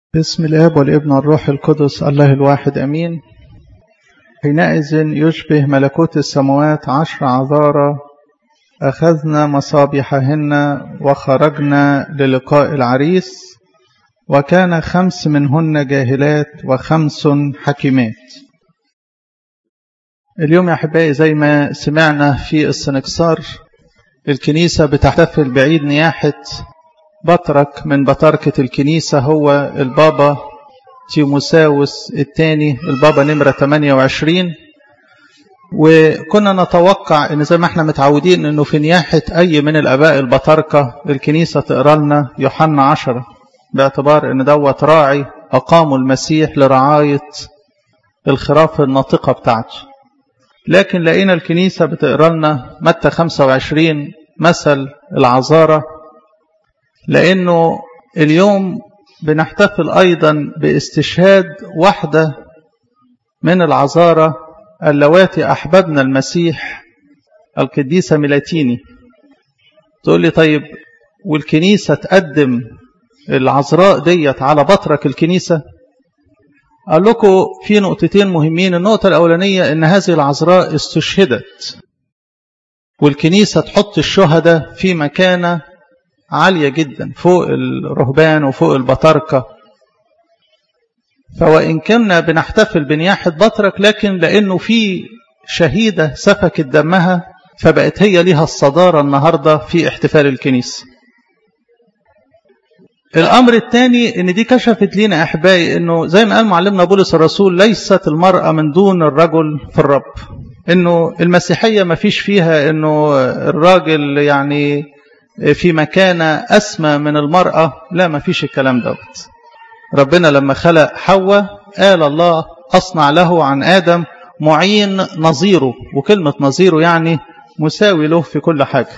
بسم الاب والابن والروح القدس الله الواحد امين حينئذ يشبه ملكوت السماوات عشر عذارى اخذنا مصابيحهن وخرجنا للقاء العريس وكان خمس منهن جاهلات وخمس حكيمات اليوم يا احبائي زي ما سمعنا في السنكسار الكنيسه بتحتفل بعيد نياحه بطرك من بطركة الكنيسة هو البابا تيموساوس الثاني البابا نمرة 28 وكنا نتوقع ان زي ما احنا متعودين انه في نياحة اي من الاباء البطاركة الكنيسة تقرا لنا يوحنا عشرة باعتبار ان دوت راعي اقاموا المسيح لرعاية الخراف الناطقة بتاعته لكن لقينا الكنيسة بتقرا لنا متى 25 مثل العذارة لأنه اليوم بنحتفل أيضا باستشهاد واحدة من العذارى اللواتي أحببنا المسيح القديسة ميلاتيني تقول لي طيب والكنيسة تقدم العذراء ديت على بطرك الكنيسة قال لكم في نقطتين مهمين النقطة الأولانية إن هذه العذراء استشهدت والكنيسة تحط الشهداء في مكانة عالية جدا فوق الرهبان وفوق البطاركة فوإن كنا بنحتفل بنياحة بطرك لكن لأنه في شهيدة سفكت دمها فبقت هي لها الصدارة النهاردة في احتفال الكنيسة الأمر الثاني إن دي كشفت لنا أحبائي إنه زي ما قال معلمنا بولس الرسول ليست المرأة من دون الرجل في الرب إنه المسيحية ما فيش فيها إنه الراجل يعني في مكانة أسمى من المرأة لا ما فيش الكلام دوت ربنا لما خلق حواء قال الله أصنع له عن آدم معين نظيره وكلمة نظيره يعني مساوي له في كل حاجة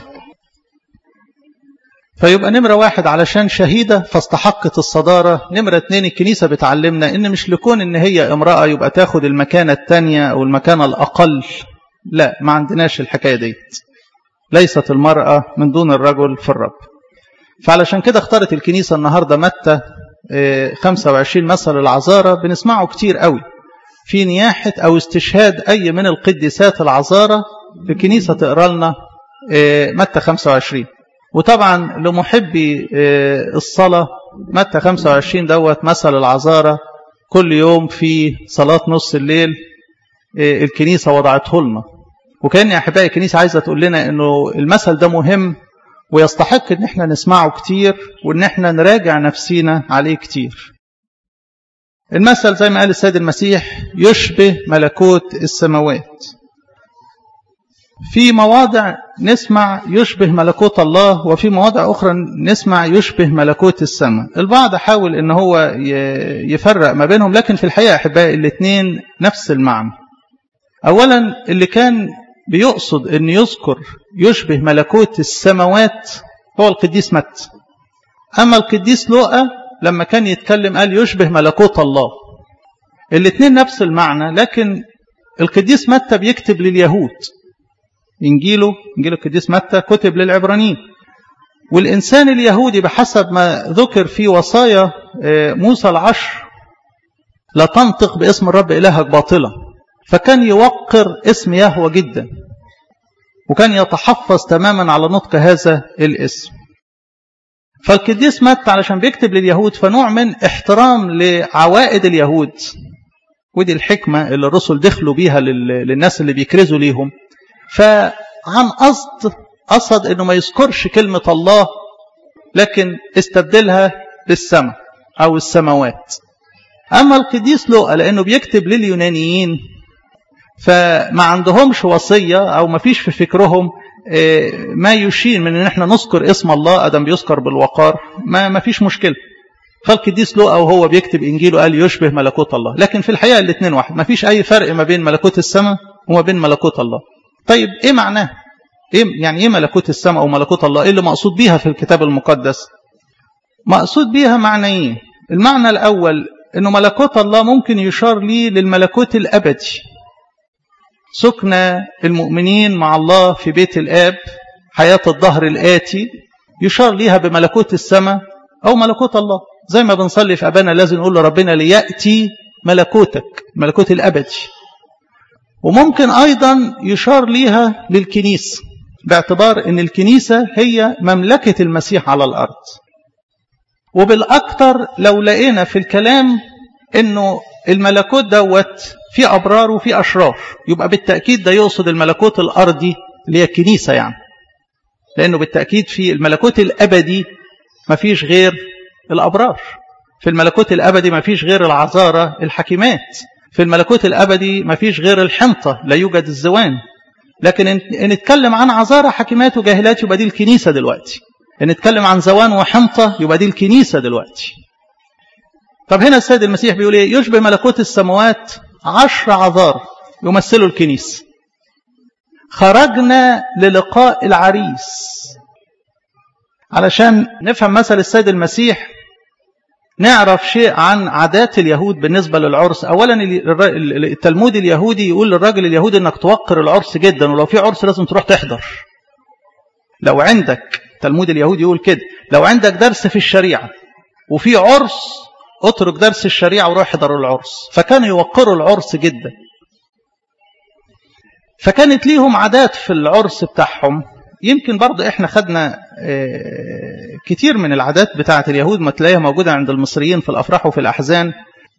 فيبقى نمرة واحد علشان شهيدة فاستحقت الصدارة نمرة اتنين الكنيسة بتعلمنا ان مش لكون ان هي امرأة يبقى تاخد المكانة التانية او المكانة الأقل لا ما عندناش الحكاية ديت ليست المرأة من دون الرجل في الرب فعلشان كده اختارت الكنيسة النهاردة متى 25 مثل العذارة بنسمعه كتير قوي في نياحة أو استشهاد أي من القديسات العذارة الكنيسة تقرأ لنا متى 25 وطبعا لمحبي الصلاة متى 25 دوت مثل العذارة كل يوم في صلاة نص الليل الكنيسة وضعته لنا وكان يا احبائي الكنيسه عايزه تقول لنا انه المثل ده مهم ويستحق ان احنا نسمعه كتير وان احنا نراجع نفسينا عليه كتير. المثل زي ما قال السيد المسيح يشبه ملكوت السماوات. في مواضع نسمع يشبه ملكوت الله وفي مواضع أخرى نسمع يشبه ملكوت السماء البعض حاول ان هو يفرق ما بينهم لكن في الحقيقة أحبائي الاثنين نفس المعنى أولا اللي كان بيقصد أن يذكر يشبه ملكوت السماوات هو القديس مت أما القديس لوقا لما كان يتكلم قال يشبه ملكوت الله الاثنين نفس المعنى لكن القديس متى بيكتب لليهود إنجيله إنجيل القديس متى كتب للعبرانيين والإنسان اليهودي بحسب ما ذكر في وصايا موسى العشر لا تنطق باسم الرب إلهك باطلا فكان يوقر اسم يهوى جدا وكان يتحفظ تماما على نطق هذا الاسم فالقديس مات علشان بيكتب لليهود فنوع من احترام لعوائد اليهود ودي الحكمة اللي الرسل دخلوا بيها للناس اللي بيكرزوا ليهم فعن قصد قصد انه ما يذكرش كلمة الله لكن استبدلها بالسماء او السماوات اما القديس لوقا لانه بيكتب لليونانيين فما عندهمش وصية أو ما فيش في فكرهم ما يشير من ان احنا نذكر اسم الله ادم بيذكر بالوقار ما ما فيش مشكله فالقديس لوقا وهو بيكتب انجيله قال يشبه ملكوت الله لكن في الحقيقه الاثنين واحد ما فيش اي فرق ما بين ملكوت السماء وما بين ملكوت الله طيب ايه معناه ايه يعني ايه ملكوت السماء او ملكوت الله ايه اللي مقصود بيها في الكتاب المقدس مقصود بيها معنيين المعنى الاول انه ملكوت الله ممكن يشار ليه للملكوت الابدي سكن المؤمنين مع الله في بيت الآب حياة الظهر الآتي يشار ليها بملكوت السماء أو ملكوت الله زي ما بنصلي في أبانا لازم نقول لربنا ليأتي ملكوتك ملكوت الأبدي وممكن أيضا يشار ليها للكنيسة باعتبار أن الكنيسة هي مملكة المسيح على الأرض وبالأكثر لو لقينا في الكلام أنه الملكوت دوت في أبرار وفي أشرار يبقى بالتأكيد ده يقصد الملكوت الأرضي اللي هي الكنيسة يعني لأنه بالتأكيد في الملكوت الأبدي ما فيش غير الأبرار في الملكوت الأبدي ما فيش غير العذارى الحكيمات في الملكوت الأبدي ما فيش غير الحنطة لا يوجد الزوان لكن إن نتكلم عن عذارى حكيمات وجاهلات يبقى دي الكنيسة دلوقتي إن نتكلم عن زوان وحنطة يبقى دي الكنيسة دلوقتي طب هنا السيد المسيح بيقول ايه يشبه ملكوت السماوات عشر عذار يمثلوا الكنيسة خرجنا للقاء العريس علشان نفهم مثل السيد المسيح نعرف شيء عن عادات اليهود بالنسبة للعرس أولا التلمود اليهودي يقول للراجل اليهودي أنك توقر العرس جدا ولو في عرس لازم تروح تحضر لو عندك التلمود اليهودي يقول كده لو عندك درس في الشريعة وفي عرس اترك درس الشريعة وروح احضر العرس فكانوا يوقروا العرس جدا فكانت ليهم عادات في العرس بتاعهم يمكن برضه احنا خدنا كتير من العادات بتاعة اليهود ما تلاقيها موجودة عند المصريين في الأفراح وفي الأحزان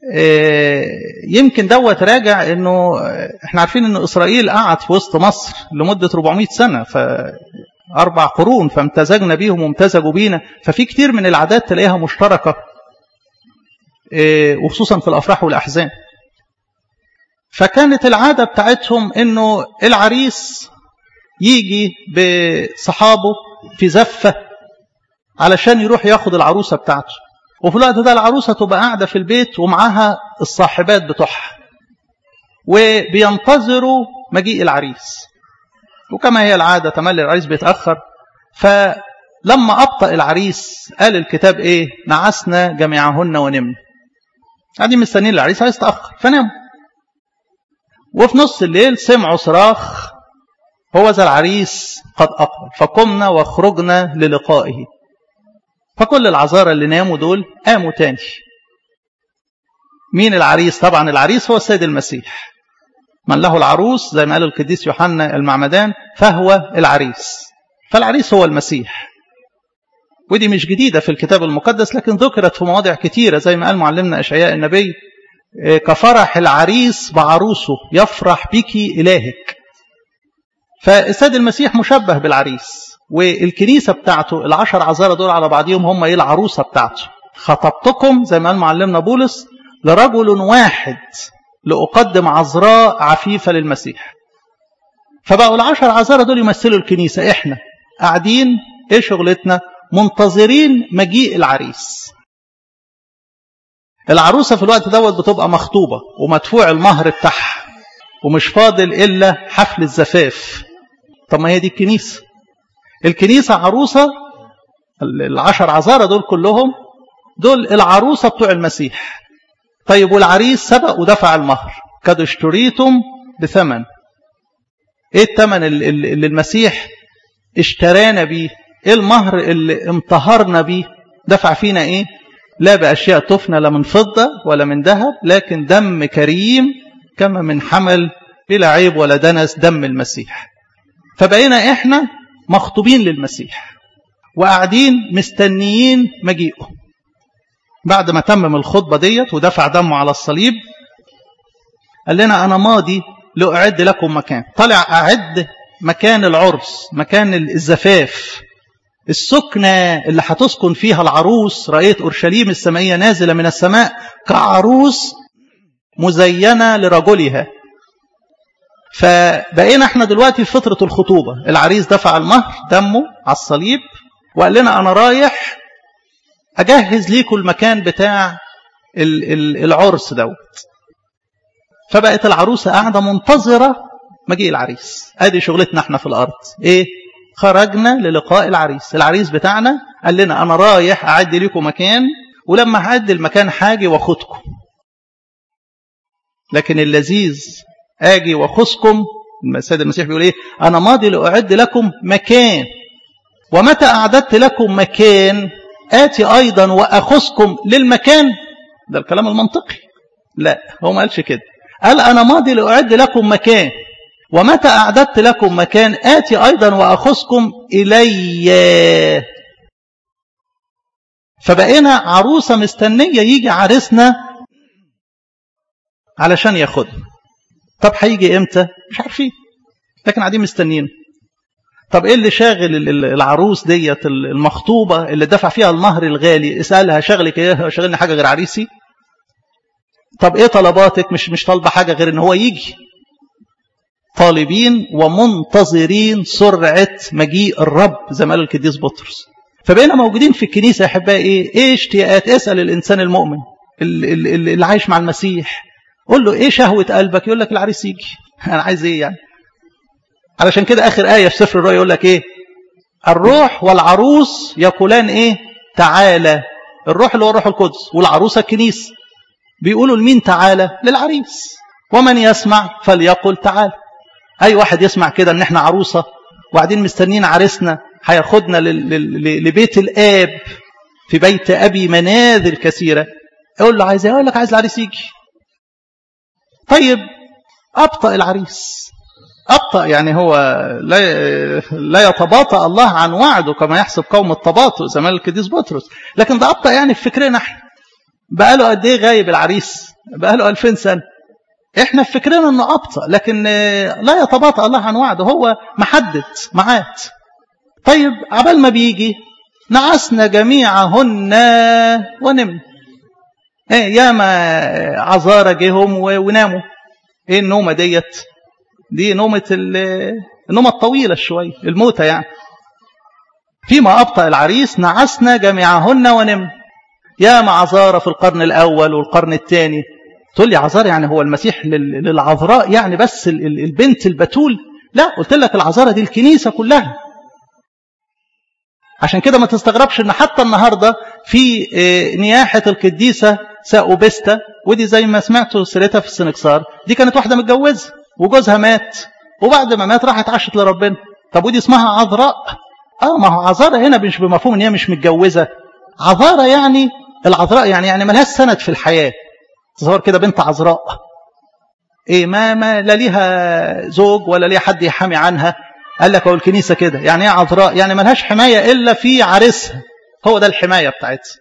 يمكن دوت راجع انه احنا عارفين ان اسرائيل قعد في وسط مصر لمدة 400 سنة فأربع قرون فامتزجنا بيهم وامتزجوا بينا ففي كتير من العادات تلاقيها مشتركة وخصوصا في الأفراح والأحزان فكانت العادة بتاعتهم انه العريس يجي بصحابه في زفة علشان يروح ياخد العروسة بتاعته وفي الوقت ده العروسة تبقى قاعدة في البيت ومعاها الصاحبات بتوعها وبينتظروا مجيء العريس وكما هي العادة تملي العريس بيتأخر فلما أبطأ العريس قال الكتاب إيه نعسنا جميعهن ونمنا قاعدين مستنيين العريس عايز يتأخر فناموا وفي نص الليل سمعوا صراخ هو ذا العريس قد أقبل فقمنا وخرجنا للقائه فكل العذارى اللي ناموا دول قاموا تاني مين العريس طبعا العريس هو السيد المسيح من له العروس زي ما قال القديس يوحنا المعمدان فهو العريس فالعريس هو المسيح ودي مش جديدة في الكتاب المقدس لكن ذكرت في مواضع كتيرة زي ما قال معلمنا أشعياء النبي كفرح العريس بعروسه يفرح بك إلهك فالسيد المسيح مشبه بالعريس والكنيسة بتاعته العشر عذارى دول على بعضهم هم ايه العروسة بتاعته خطبتكم زي ما قال معلمنا بولس لرجل واحد لأقدم عذراء عفيفة للمسيح فبقوا العشر عذارى دول يمثلوا الكنيسة احنا قاعدين ايه شغلتنا منتظرين مجيء العريس العروسة في الوقت دوت بتبقى مخطوبة ومدفوع المهر بتاعها ومش فاضل إلا حفل الزفاف طب ما هي دي الكنيسة الكنيسة عروسة العشر عذارى دول كلهم دول العروسة بتوع المسيح طيب والعريس سبق ودفع المهر قد اشتريتم بثمن ايه الثمن اللي المسيح اشترانا بيه ايه المهر اللي امتهرنا بيه دفع فينا ايه لا بأشياء تفنى لا من فضة ولا من ذهب لكن دم كريم كما من حمل بلا عيب ولا دنس دم المسيح فبقينا احنا مخطوبين للمسيح وقاعدين مستنيين مجيئه بعد ما تمم الخطبة ديت ودفع دمه على الصليب قال لنا أنا ماضي لأعد لكم مكان طلع أعد مكان العرس مكان الزفاف السكنة اللي هتسكن فيها العروس رأيت أورشليم السمائية نازلة من السماء كعروس مزينة لرجلها فبقينا احنا دلوقتي في فترة الخطوبة العريس دفع المهر دمه على الصليب وقال لنا أنا رايح أجهز ليكم المكان بتاع العرس دوت فبقت العروسة قاعدة منتظرة مجيء العريس ادي شغلتنا احنا في الأرض ايه خرجنا للقاء العريس العريس بتاعنا قال لنا أنا رايح أعد لكم مكان ولما هعد المكان حاجي واخدكم لكن اللذيذ آجي وخذكم السيد المسيح بيقول إيه أنا ماضي لأعد لكم مكان ومتى أعددت لكم مكان آتي أيضا وأخذكم للمكان ده الكلام المنطقي لا هو ما قالش كده قال أنا ماضي لأعد لكم مكان ومتى أعددت لكم مكان آتي أيضا وأخذكم إلي فبقينا عروسة مستنية يجي عريسنا علشان ياخدنا طب هيجي امتى مش عارفين لكن قاعدين مستنيين طب ايه اللي شاغل العروس ديت المخطوبه اللي دفع فيها المهر الغالي اسالها شغلك ايه شغلني حاجه غير عريسي طب ايه طلباتك مش مش طالبه حاجه غير ان هو يجي طالبين ومنتظرين سرعه مجيء الرب زي ما قال القديس بطرس فبقينا موجودين في الكنيسه يا احبائي ايه ايه اشتياقات اسال الانسان المؤمن اللي, اللي عايش مع المسيح قول له ايه شهوه قلبك يقول لك العريس يجي انا عايز ايه يعني علشان كده اخر ايه في سفر الرؤيا يقول لك ايه الروح والعروس يقولان ايه تعالى الروح اللي هو الروح القدس والعروسه الكنيسه بيقولوا لمين تعالى للعريس ومن يسمع فليقل تعالى اي واحد يسمع كده ان احنا عروسه وبعدين مستنيين عريسنا هياخدنا لبيت الاب في بيت ابي منازل كثيره اقول له عايز ايه اقول لك عايز العريس يجي طيب ابطا العريس أبطأ يعني هو لا لا يتباطأ الله عن وعده كما يحسب قوم التباطؤ زي ما القديس بطرس لكن ده أبطأ يعني في فكرنا احنا بقى له قد ايه غايب العريس بقى له 2000 سنة احنا في فكرنا انه أبطأ لكن لا يتباطأ الله عن وعده هو محدد ميعاد طيب عبال ما بيجي نعسنا جميعهن ونمنا ايه ياما عذارى جيهم وناموا ايه النومه ديت دي نومة النومة الطويلة شوية الموتة يعني فيما أبطأ العريس نعسنا جميعهن ونم يا معذارة في القرن الأول والقرن الثاني تقول لي عذار يعني هو المسيح للعذراء يعني بس البنت البتول لا قلت لك العذارة دي الكنيسة كلها عشان كده ما تستغربش ان حتى النهاردة في نياحة القديسة ساوبستا ودي زي ما سمعتوا سيرتها في السنكسار دي كانت واحدة متجوزة وجوزها مات وبعد ما مات راحت عاشت لربنا طب ودي اسمها عذراء اه ما هو عذارة هنا مش بمفهوم ان هي مش متجوزة عذارة يعني العذراء يعني يعني ملهاش سند في الحياة تصور كده بنت عذراء ايه ما ما لا ليها زوج ولا ليها حد يحامي عنها قال لك هو الكنيسة كده يعني ايه عذراء يعني ملهاش حماية الا في عريسها هو ده الحماية بتاعتها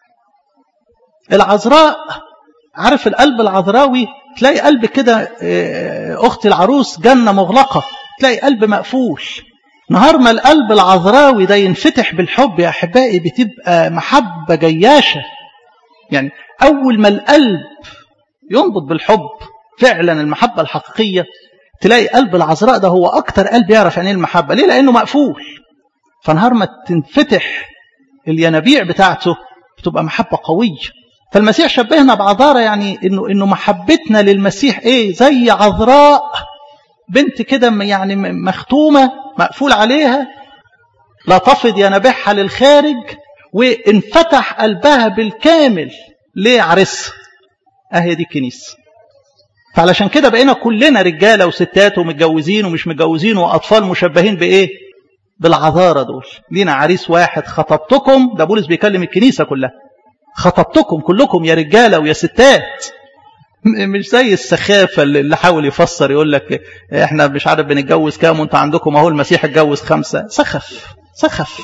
العذراء عارف القلب العذراوي تلاقي قلب كده أخت العروس جنة مغلقة تلاقي قلب مقفول نهار ما القلب العذراوي ده ينفتح بالحب يا أحبائي بتبقى محبة جياشة يعني أول ما القلب ينبض بالحب فعلا المحبة الحقيقية تلاقي قلب العذراء ده هو أكتر قلب يعرف يعني المحبة ليه لأنه مقفول فنهار ما تنفتح الينابيع بتاعته بتبقى محبة قوية فالمسيح شبهنا بعذارة يعني انه انه محبتنا للمسيح ايه زي عذراء بنت كده يعني مختومة مقفول عليها لا تفض ينابيعها للخارج وانفتح قلبها بالكامل لعرسها اهي دي الكنيسة فعلشان كده بقينا كلنا رجالة وستات ومتجوزين ومش متجوزين وأطفال مشبهين بإيه بالعذارة دول لينا عريس واحد خطبتكم ده بولس بيكلم الكنيسة كلها خطبتكم كلكم يا رجالة ويا ستات مش زي السخافة اللي حاول يفسر يقول لك احنا مش عارف بنتجوز كام وانت عندكم اهو المسيح اتجوز خمسة سخف سخف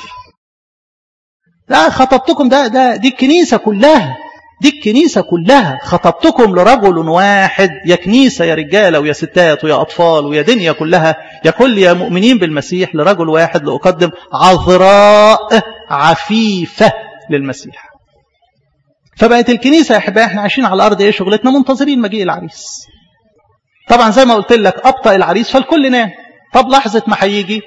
ده خطبتكم ده ده دي الكنيسة كلها دي الكنيسة كلها خطبتكم لرجل واحد يا كنيسة يا رجالة ويا ستات ويا أطفال ويا دنيا كلها يا كل يا مؤمنين بالمسيح لرجل واحد لأقدم عذراء عفيفة للمسيح فبقت الكنيسة يا أحبائي احنا عايشين على الأرض ايه شغلتنا منتظرين مجيء العريس طبعا زي ما قلت لك أبطأ العريس فالكل نام طب لحظة ما هيجي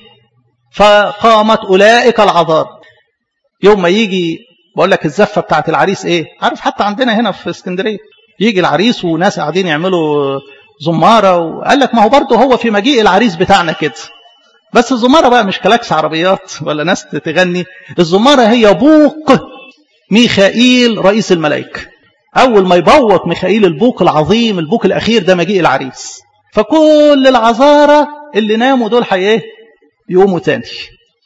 فقامت أولئك العذار يوم ما يجي بقول لك الزفة بتاعت العريس ايه عارف حتى عندنا هنا في اسكندرية يجي العريس وناس قاعدين يعملوا زمارة وقال لك ما هو برضه هو في مجيء العريس بتاعنا كده بس الزمارة بقى مش كلاكس عربيات ولا ناس تغني الزمارة هي بوق ميخائيل رئيس الملائكة أول ما يبوق ميخائيل البوق العظيم البوق الأخير ده مجيء العريس فكل العذارة اللي ناموا دول حي ايه يقوموا تاني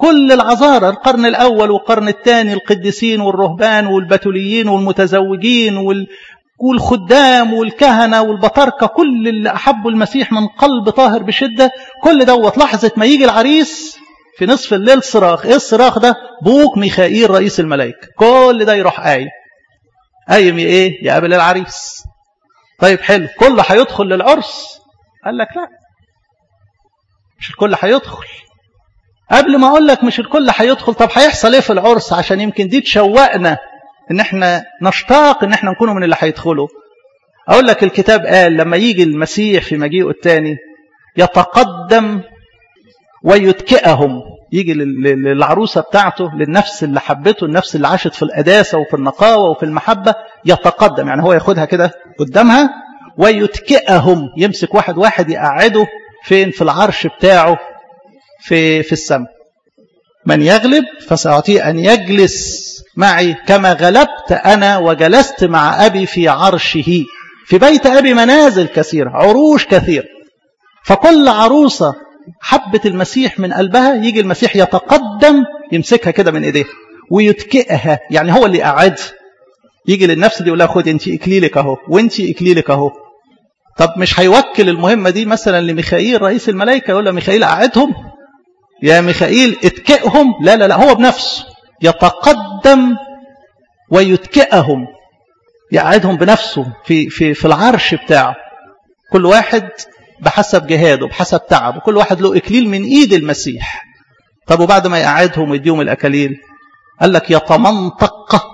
كل العذارى القرن الأول والقرن الثاني القديسين والرهبان والبتوليين والمتزوجين وال... والخدام والكهنة والبطاركة كل اللي أحبوا المسيح من قلب طاهر بشدة كل دوت لحظة ما يجي العريس في نصف الليل صراخ ايه الصراخ ده بوق ميخائيل رئيس الملائكة كل ده يروح قايم قايم ايه يقابل العريس طيب حلو كله هيدخل للعرس قال لك لا مش الكل هيدخل قبل ما اقول لك مش الكل هيدخل طب هيحصل ايه في العرس عشان يمكن دي تشوقنا ان احنا نشتاق ان احنا نكون من اللي هيدخلوا اقول لك الكتاب قال لما يجي المسيح في مجيئه الثاني يتقدم ويتكئهم يجي للعروسه بتاعته للنفس اللي حبته النفس اللي عاشت في القداسه وفي النقاوه وفي المحبه يتقدم يعني هو ياخدها كده قدامها ويتكئهم يمسك واحد واحد يقعده فين في العرش بتاعه في في السماء من يغلب فسأعطيه أن يجلس معي كما غلبت أنا وجلست مع أبي في عرشه في بيت أبي منازل كثيرة عروش كثيرة فكل عروسة حبت المسيح من قلبها يجي المسيح يتقدم يمسكها كده من ايديها ويتكئها يعني هو اللي قاعد يجي للنفس دي يقول لها خد انت اكليلك اهو وانت اكليلك اهو طب مش هيوكل المهمه دي مثلا لميخائيل رئيس الملائكه يقول له ميخائيل قعدهم يا ميخائيل اتكئهم لا لا لا هو بنفسه يتقدم ويتكئهم يقعدهم بنفسه في في في العرش بتاعه كل واحد بحسب جهاده بحسب تعبه كل واحد له إكليل من إيد المسيح طب وبعد ما يقعدهم ويديهم الأكاليل قال لك يتمنطق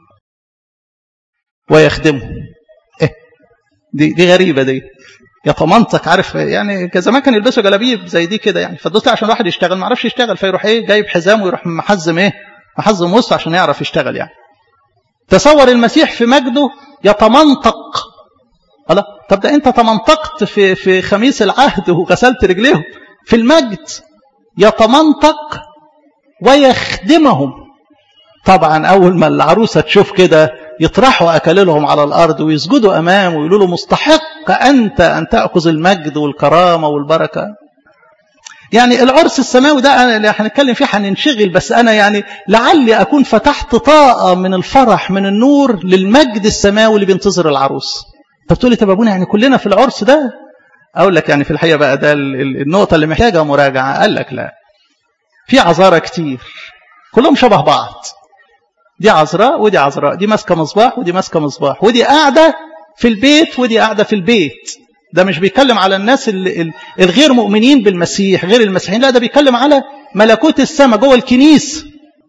ويخدمهم إيه دي, دي غريبة دي يتمنطق عارف يعني زمان كان يلبسوا جلابيب زي دي كده يعني فالدوس عشان الواحد يشتغل ما عرفش يشتغل فيروح ايه جايب حزام ويروح محزم ايه محزم وسط عشان يعرف يشتغل يعني تصور المسيح في مجده يتمنطق الله طب ده انت تمنطقت في في خميس العهد وغسلت رجليهم في المجد يتمنطق ويخدمهم طبعا اول ما العروسه تشوف كده يطرحوا اكاليلهم على الارض ويسجدوا امامه ويقولوا له مستحق انت ان تاخذ المجد والكرامه والبركه يعني العرس السماوي ده اللي هنتكلم فيه هننشغل بس انا يعني لعلي اكون فتحت طاقه من الفرح من النور للمجد السماوي اللي بينتظر العروس طب تقول لي طب ابونا يعني كلنا في العرس ده اقول لك يعني في الحقيقه بقى ده النقطه اللي محتاجه مراجعه قال لك لا في عذارى كتير كلهم شبه بعض دي عذراء ودي عذراء دي ماسكه مصباح ودي ماسكه مصباح ودي قاعده في البيت ودي قاعده في البيت ده مش بيتكلم على الناس الغير مؤمنين بالمسيح غير المسيحيين لا ده بيتكلم على ملكوت السماء جوه الكنيسه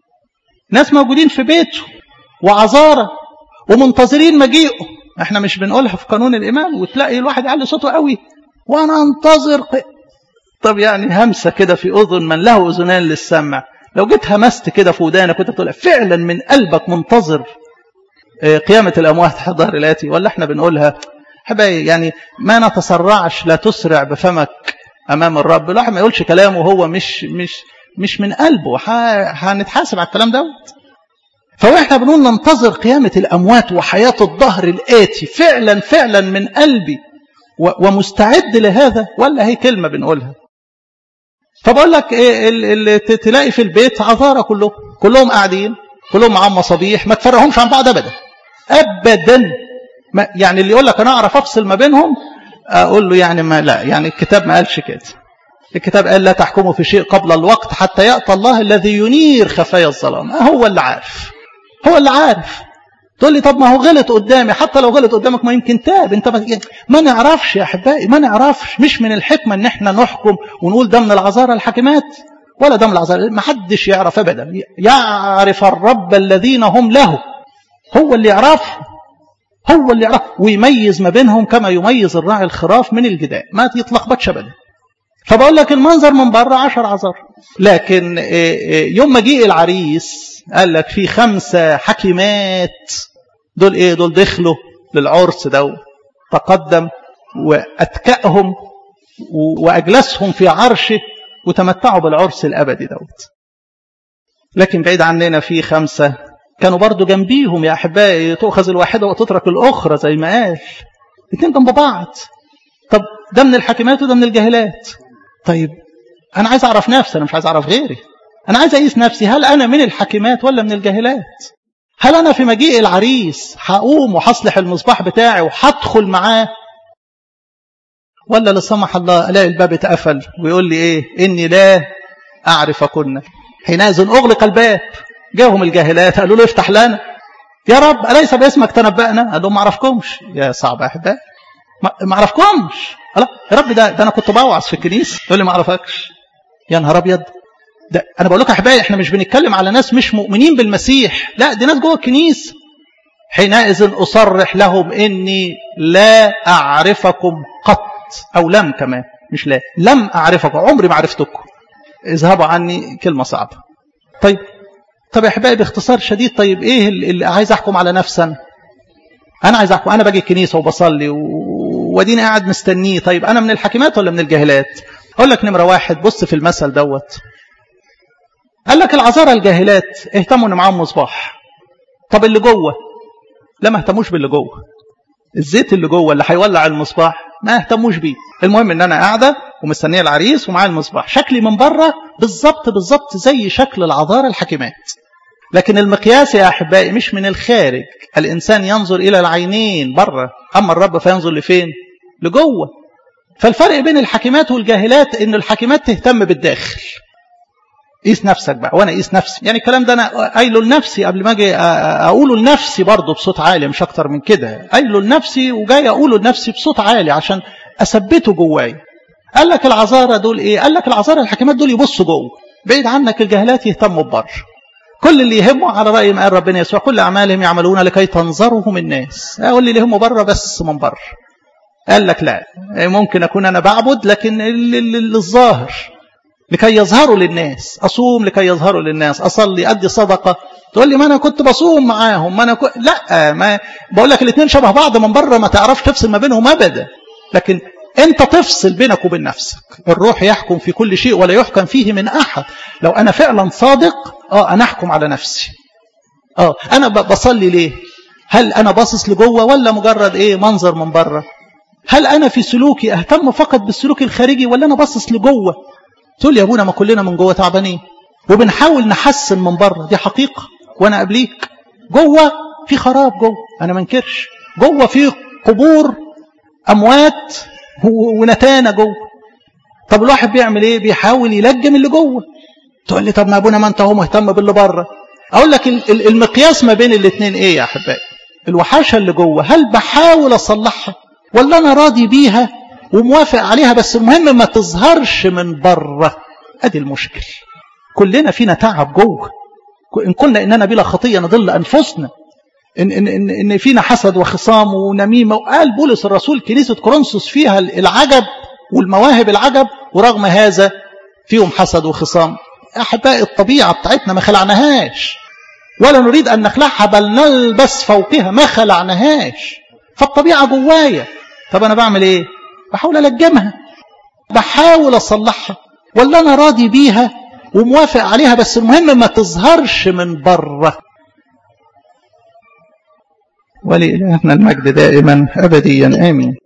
ناس موجودين في بيته وعذارى ومنتظرين مجيئه احنا مش بنقولها في قانون الايمان وتلاقي الواحد يعلي صوته قوي وانا انتظر ق... طب يعني همسه كده في اذن من له اذنان للسمع لو جيت همست كده في ودانك كنت بتقول فعلا من قلبك منتظر قيامه الاموات حضر الاتي ولا احنا بنقولها حبايبي يعني ما نتسرعش لا تسرع بفمك امام الرب الواحد ما يقولش كلامه وهو مش مش مش من قلبه هنتحاسب على الكلام دوت فاحنا بنقول ننتظر قيامة الأموات وحياة الظهر الآتي فعلا فعلا من قلبي ومستعد لهذا ولا هي كلمة بنقولها فبقول لك إيه تلاقي في البيت عذارى كلهم كلهم قاعدين كلهم معاهم مصابيح ما تفرقهمش عن بعض أبدا أبدا ما يعني اللي يقول لك أنا أعرف أفصل ما بينهم أقول له يعني ما لا يعني الكتاب ما قالش كده الكتاب قال لا تحكموا في شيء قبل الوقت حتى يأتى الله الذي ينير خفايا الظلام هو اللي عارف هو اللي عارف تقول لي طب ما هو غلط قدامي حتى لو غلط قدامك ما يمكن تاب انت ما, ما نعرفش يا احبائي ما نعرفش مش من الحكمه ان احنا نحكم ونقول ده من العذارى الحاكمات ولا ده من العذارى ما حدش يعرف ابدا يعرف الرب الذين هم له هو اللي يعرفهم هو اللي يعرف ويميز ما بينهم كما يميز الراعي الخراف من الجداء ما يتلخبطش ابدا فبقول لك المنظر من بره عشر عذار لكن يوم مجيء العريس قال لك في خمسة حكيمات دول ايه دول دخلوا للعرس دو تقدم واتكأهم واجلسهم في عرشه وتمتعوا بالعرس الابدي دوت لكن بعيد عننا في خمسة كانوا برضو جنبيهم يا احبائي تؤخذ الواحدة وتترك الاخرى زي ما قال الاثنين جنب بعض طب ده من الحكيمات وده من الجاهلات طيب انا عايز اعرف نفسي انا مش عايز اعرف غيري أنا عايز أقيس نفسي هل أنا من الحكيمات ولا من الجاهلات هل أنا في مجيء العريس هقوم وهصلح المصباح بتاعي وهدخل معاه ولا لا سمح الله الاقي الباب اتقفل ويقول لي ايه اني لا اعرفكن حينئذ اغلق الباب جاهم الجاهلات قالوا له افتح لنا يا رب اليس باسمك تنبأنا قال لهم ما اعرفكمش يا صعب يا احبائي ما اعرفكمش الله يا رب ده, ده انا كنت بوعظ في الكنيسه يقول لي ما اعرفكش يا نهار ابيض ده انا بقول لكم يا احبائي احنا مش بنتكلم على ناس مش مؤمنين بالمسيح لا دي ناس جوه الكنيسه حينئذ اصرح لهم اني لا اعرفكم قط أو لم كمان مش لا لم أعرفكم عمري ما عرفتكم اذهبوا عني كلمة صعبة طيب طب يا أحبائي باختصار شديد طيب إيه اللي عايز أحكم على نفسي أنا أنا عايز أحكم أنا باجي الكنيسة وبصلي واديني قاعد مستنيه طيب أنا من الحكيمات ولا من الجاهلات أقول لك نمرة واحد بص في المثل دوت قال لك العذارى الجاهلات اهتموا ان معاهم مصباح طب اللي جوه لا ما اهتموش باللي جوه الزيت اللي جوه اللي هيولع المصباح ما اهتموش بيه المهم ان انا قاعده ومستنيه العريس ومعاه المصباح شكلي من بره بالظبط بالظبط زي شكل العذارى الحكيمات لكن المقياس يا احبائي مش من الخارج الانسان ينظر الى العينين بره اما الرب فينظر لفين لجوه فالفرق بين الحكيمات والجاهلات ان الحكيمات تهتم بالداخل قيس نفسك بقى وانا قيس نفسي يعني الكلام ده انا قايله لنفسي قبل ما اجي اقوله لنفسي برضه بصوت عالي مش اكتر من كده قايله لنفسي وجاي اقوله لنفسي بصوت عالي عشان اثبته جوايا قال لك العذارى دول ايه قال لك العذارى الحكيمات دول يبصوا جوه بعيد عنك الجهلات يهتموا ببره كل اللي يهمه على راي ما قال ربنا يسوع كل اعمالهم يعملون لكي تنظرهم الناس اقول اللي يهمه بره بس من بره قال لك لا ممكن اكون انا بعبد لكن الظاهر لكي يظهروا للناس أصوم لكي يظهروا للناس أصلي أدي صدقة تقول لي ما أنا كنت بصوم معاهم ما أنا كنت لا ما بقول لك الاثنين شبه بعض من بره ما تعرفش تفصل ما بينهم أبدا لكن أنت تفصل بينك وبين نفسك الروح يحكم في كل شيء ولا يحكم فيه من أحد لو أنا فعلا صادق آه أنا أحكم على نفسي آه أنا بصلي ليه هل أنا باصص لجوه ولا مجرد إيه منظر من بره هل أنا في سلوكي أهتم فقط بالسلوك الخارجي ولا أنا باصص لجوه تقول يا ابونا ما كلنا من جوه تعبانين وبنحاول نحسن من بره دي حقيقه وانا قبليك جوه في خراب جوه انا ما انكرش جوه في قبور اموات ونتانه جوه طب الواحد بيعمل ايه بيحاول يلجم اللي جوه تقول لي طب ما ابونا ما انت هو مهتم باللي بره اقول لك المقياس ما بين الاثنين ايه يا احبائي الوحاشه اللي جوه هل بحاول اصلحها ولا انا راضي بيها وموافق عليها بس المهم ما تظهرش من بره ادي المشكل كلنا فينا تعب جوه ان قلنا اننا بلا خطيه نضل انفسنا ان ان ان, إن فينا حسد وخصام ونميمه وقال بولس الرسول كنيسه كورنثوس فيها العجب والمواهب العجب ورغم هذا فيهم حسد وخصام احبائي الطبيعه بتاعتنا ما خلعناهاش ولا نريد ان نخلعها بل نلبس فوقها ما خلعناهاش فالطبيعه جوايا طب انا بعمل ايه بحاول ألجمها بحاول أصلحها ولا أنا راضي بيها وموافق عليها بس المهم ما تظهرش من بره ولإلهنا المجد دائما أبديا آمين